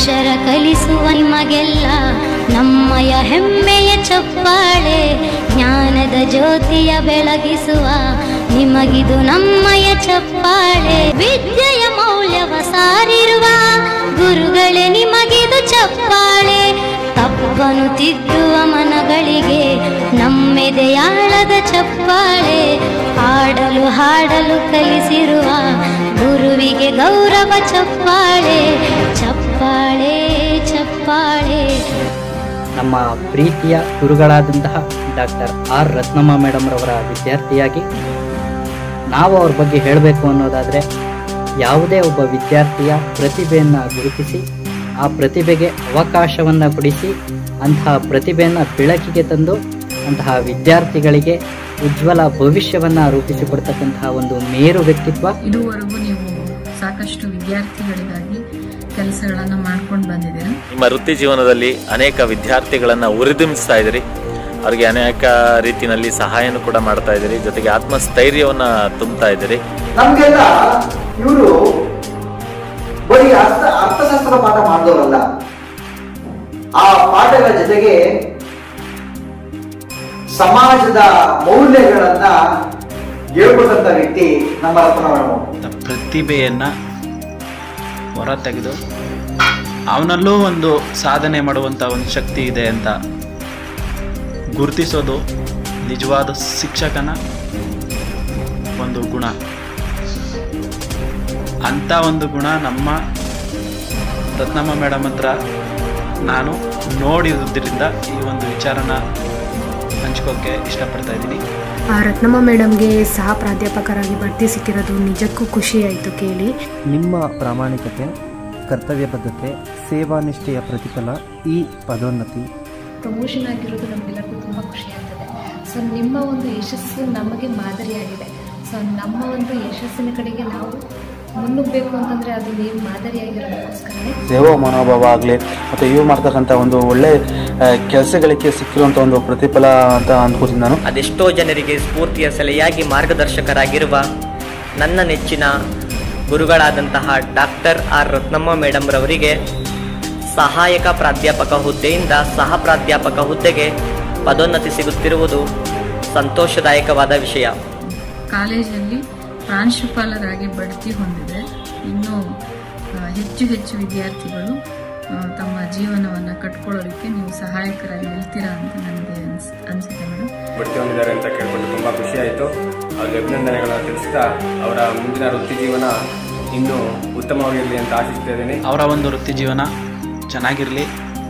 ಅಕ್ಷರ ಕಲಿಸುವ ನಿಮಗೆಲ್ಲ ನಮ್ಮಯ ಹೆಮ್ಮೆಯ ಚಪ್ಪಾಳೆ ಜ್ಞಾನದ ಜ್ಯೋತಿಯ ಬೆಳಗಿಸುವ ನಿಮಗಿದು ನಮ್ಮಯ ಚಪ್ಪಾಳೆ ವಿದ್ಯೆಯ ಮೌಲ್ಯವ ಸಾರಿರುವ ಗುರುಗಳೇ ನಿಮಗಿದು ಚಪ್ಪಾಳೆ ತಪ್ಪನು ತಿದ್ದುವ ಮನಗಳಿಗೆ ನಮ್ಮೆದೆಯಾಳದ ಚಪ್ಪಾಳೆ ಆಡಲು ಹಾಡಲು ಕಲಿಸಿರುವ ಗುರುವಿಗೆ ಗೌರವ ಚಪ್ಪಾಳೆ ಚಪ್ಪಾಳೆ ಚಪ್ಪಾಳೆ ನಮ್ಮ ಪ್ರೀತಿಯ ಗುರುಗಳಾದಂತಹ ಡಾಕ್ಟರ್ ಆರ್ ರತ್ನಮ್ಮ ಮೇಡಮ್ ರವರ ವಿದ್ಯಾರ್ಥಿಯಾಗಿ ನಾವು ಅವ್ರ ಬಗ್ಗೆ ಹೇಳಬೇಕು ಅನ್ನೋದಾದರೆ ಯಾವುದೇ ಒಬ್ಬ ವಿದ್ಯಾರ್ಥಿಯ ಪ್ರತಿಭೆಯನ್ನು ಗುರುತಿಸಿ ಆ ಪ್ರತಿಭೆಗೆ ಅವಕಾಶವನ್ನು ಕೊಡಿಸಿ ಅಂತಹ ಪ್ರತಿಭೆಯನ್ನು ಬೆಳಕಿಗೆ ತಂದು ಅಂತಹ ವಿದ್ಯಾರ್ಥಿಗಳಿಗೆ ಉಜ್ವಲ ಭವಿಷ್ಯವನ್ನು ರೂಪಿಸಿಕೊಡ್ತಕ್ಕಂತಹ ಒಂದು ಮೇರು ವ್ಯಕ್ತಿತ್ವ ಇದುವರೆಗೂ ನೀವು ಸಾಕಷ್ಟು ವಿದ್ಯಾರ್ಥಿಗಳಿಗಾಗಿ ಕೆಲಸಗಳನ್ನು ಮಾಡ್ಕೊಂಡು ಬಂದಿದ್ದೀರಾ ನಿಮ್ಮ ವೃತ್ತಿ ಜೀವನದಲ್ಲಿ ಅನೇಕ ವಿದ್ಯಾರ್ಥಿಗಳನ್ನ ಉರಿದುಂಬಿಸ್ತಾ ಇದ್ದೀರಿ ಅವರಿಗೆ ಅನೇಕ ರೀತಿಯಲ್ಲಿ ಸಹಾಯನೂ ಕೂಡ ಮಾಡ್ತಾ ಇದ್ದೀರಿ ಜೊತೆಗೆ ಆತ್ಮಸ್ಥೈರ್ಯವನ್ನ ತುಂಬ್ತಾ ಇದ್ದೀರಿ ನಮ್ಗೆಲ್ಲ ಇವರು ಬರೀ ಅರ್ಥ ಅರ್ಥಶಾಸ್ತ್ರ ಪಾಠ ಮಾಡಿದವರಲ್ಲ ಆ ಪಾಠಗಳ ಜೊತೆಗೆ ಸಮಾಜದ ಮೌಲ್ಯಗಳನ್ನ ಹೇಳ್ಕೊಟ್ಟಂತ ವ್ಯಕ್ತಿ ನಮ್ಮ ರತ್ನ ಮೇಡಮ್ ಪ್ರತಿಭೆಯನ್ನು ಹೊರತೆಗೆದು ಅವನಲ್ಲೂ ಒಂದು ಸಾಧನೆ ಮಾಡುವಂಥ ಒಂದು ಶಕ್ತಿ ಇದೆ ಅಂತ ಗುರುತಿಸೋದು ನಿಜವಾದ ಶಿಕ್ಷಕನ ಒಂದು ಗುಣ ಅಂಥ ಒಂದು ಗುಣ ನಮ್ಮ ರತ್ನಮ್ಮ ಮೇಡಮ್ ಹತ್ರ ನಾನು ನೋಡಿರೋದ್ರಿಂದ ಈ ಒಂದು ವಿಚಾರನ ಹಂಚ್ಕೋಕ್ಕೆ ಇಷ್ಟಪಡ್ತಾ ಇದ್ದೀನಿ ಆ ರತ್ನಮ್ಮ ಮೇಡಮ್ಗೆ ಸಹ ಪ್ರಾಧ್ಯಾಪಕರಾಗಿ ಬಡ್ತಿ ಸಿಕ್ಕಿರೋದು ನಿಜಕ್ಕೂ ಖುಷಿ ಆಯಿತು ಕೇಳಿ ನಿಮ್ಮ ಪ್ರಾಮಾಣಿಕತೆ ಕರ್ತವ್ಯ ಬದ್ಧತೆ ಸೇವಾನಿಷ್ಠೆಯ ಪ್ರತಿಫಲ ಈ ಪದೋನ್ನತಿ ಪ್ರಮೋಷನ್ ಆಗಿರೋದು ನಮಗೆಲ್ಲರಿಗೂ ತುಂಬ ಖುಷಿ ಆಗ್ತದೆ ಸೊ ನಿಮ್ಮ ಒಂದು ಯಶಸ್ಸು ನಮಗೆ ಮಾದರಿಯಾಗಿದೆ ಸೊ ನಮ್ಮ ಒಂದು ಯಶಸ್ಸಿನ ಕಡೆಗೆ ನಾವು ಮುನ್ನುಗ್ಗಬೇಕು ಅಂತಂದರೆ ಅದು ನೀವು ಮಾದರಿಯಾಗಿರೋದಕ್ಕೋಸ್ಕರನೇ ಸೇವಾ ಮನೋಭಾವ ಆಗಲಿ ಮತ್ತು ಇವು ಮಾಡ್ತಕ್ಕಂಥ ಒಂದು ಒಳ್ಳೆ ಕೆಲಸಗಳಿಗೆ ಸಿಕ್ಕಿರುವಂಥ ಒಂದು ಪ್ರತಿಫಲ ಅಂತ ಅಂದ್ಕೋತೀನಿ ನಾನು ಅದೆಷ್ಟೋ ಜನರಿಗೆ ಸ್ಫೂರ್ತಿಯ ಸೆಲೆಯಾಗಿ ಮಾರ್ಗದರ್ಶಕರಾಗಿರುವ ನನ್ನ ನೆಚ್ಚಿನ ಗುರುಗಳಾದಂತಹ ಡಾಕ್ಟರ್ ಆರ್ ರತ್ನಮ್ಮ ಮೇಡಮ್ ರವರಿಗೆ ಸಹಾಯಕ ಪ್ರಾಧ್ಯಾಪಕ ಹುದ್ದೆಯಿಂದ ಸಹ ಪ್ರಾಧ್ಯಾಪಕ ಹುದ್ದೆಗೆ ಪದೋನ್ನತಿ ಸಿಗುತ್ತಿರುವುದು ಸಂತೋಷದಾಯಕವಾದ ವಿಷಯ ಕಾಲೇಜಲ್ಲಿ ಪ್ರಾಂಶುಪಾಲರಾಗಿ ಬಡ್ತಿ ಹೊಂದಿದೆ ಇನ್ನೂ ಆ, ಹೆಚ್ಚು ಹೆಚ್ಚು ವಿದ್ಯಾರ್ಥಿಗಳು ಆ, ತಮ್ಮ ಜೀವನವನ್ನು ಕಟ್ಕೊಳ್ಳೋದಕ್ಕೆ ನೀವು ಸಹಾಯಕರಾಗಿ ನಿಲ್ತೀರಾ ಅಂತ ನನಗೆ ಅನ್ಸ್ ಅನಿಸುತ್ತೆ ಮೇಡಮ್ ಬಡ್ತಿ ಹೊಂದಿದ್ದಾರೆ ಅಂತ ಕೇಳ್ಕೊಂಡು ತುಂಬ ಖುಷಿ ಆಯಿತು ಅವ್ರಿಗೆ ಅಭಿನಂದನೆಗಳನ್ನು ತಿಳಿಸ್ತಾ ಅವರ ಮುಂದಿನ ವೃತ್ತಿ ಜೀವನ ಇನ್ನೂ ಉತ್ತಮವಾಗಿರಲಿ ಅಂತ ಆಶಿಸ್ತಾ ಇದ್ದೀನಿ ಅವರ ಒಂದು ವೃತ್ತಿ ಜೀವನ ಚೆನ್ನಾಗಿರಲಿ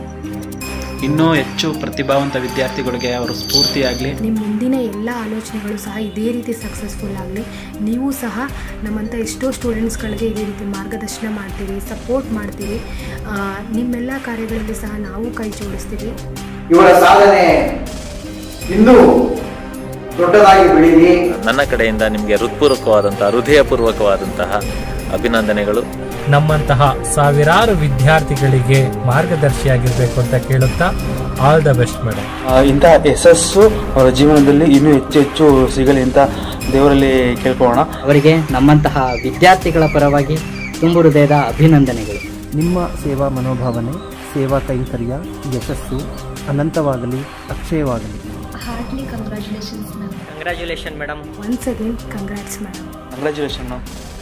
ಇನ್ನೂ ಹೆಚ್ಚು ಪ್ರತಿಭಾವಂತ ವಿದ್ಯಾರ್ಥಿಗಳಿಗೆ ಅವರು ಸ್ಫೂರ್ತಿಯಾಗಲಿ ನಿಮ್ಮ ಮುಂದಿನ ಎಲ್ಲ ಆಲೋಚನೆಗಳು ಸಹ ಇದೇ ರೀತಿ ಸಕ್ಸಸ್ಫುಲ್ ಆಗಲಿ ನೀವು ಸಹ ನಮ್ಮಂಥ ಎಷ್ಟೋ ಸ್ಟೂಡೆಂಟ್ಸ್ಗಳಿಗೆ ಇದೇ ರೀತಿ ಮಾರ್ಗದರ್ಶನ ಮಾಡ್ತೀರಿ ಸಪೋರ್ಟ್ ಮಾಡ್ತೀರಿ ಆ, ನಿಮ್ಮೆಲ್ಲ ಕಾರ್ಯಗಳಲ್ಲಿ ಸಹ ನಾವು ಕೈ ಜೋಡಿಸ್ತೀವಿ ಇವರ ಸಾಧನೆ ಇನ್ನೂ ದೊಡ್ಡದಾಗಿ ಬೆಳೀಲಿ ನನ್ನ ಕಡೆಯಿಂದ ನಿಮಗೆ ಹೃತ್ಪೂರ್ವಕವಾದಂತಹ ಹೃದಯಪೂರ್ವಕವಾದಂತಹ ಅಭಿನಂದನೆಗಳು ನಮ್ಮಂತಹ ಸಾವಿರಾರು ವಿದ್ಯಾರ್ಥಿಗಳಿಗೆ ಮಾರ್ಗದರ್ಶಿಯಾಗಿರ್ಬೇಕು ಅಂತ ಕೇಳುತ್ತಾ ಆಲ್ ದ ಬೆಸ್ಟ್ ಮೇಡಮ್ ಆ, ಇಂತಹ ಯಶಸ್ಸು ಅವರ ಜೀವನದಲ್ಲಿ ಇನ್ನೂ ಹೆಚ್ಚು ಹೆಚ್ಚು ಸಿಗಲಿ ಅಂತ ದೇವರಲ್ಲಿ ಕೇಳ್ಕೊಳ್ಳೋಣ ಅವರಿಗೆ ನಮ್ಮಂತಹ ವಿದ್ಯಾರ್ಥಿಗಳ ಪರವಾಗಿ ತುಂಬು ಹೃದಯದ ಅಭಿನಂದನೆಗಳು ನಿಮ್ಮ ಸೇವಾ ಮನೋಭಾವನೆ ಸೇವಾ ಕೈಂಕರ್ಯ ಯಶಸ್ಸು ಅನಂತವಾಗಲಿ ಅಕ್ಷಯವಾಗಲಿ heartly congratulations ma'am congratulation madam once again congrats madam congratulation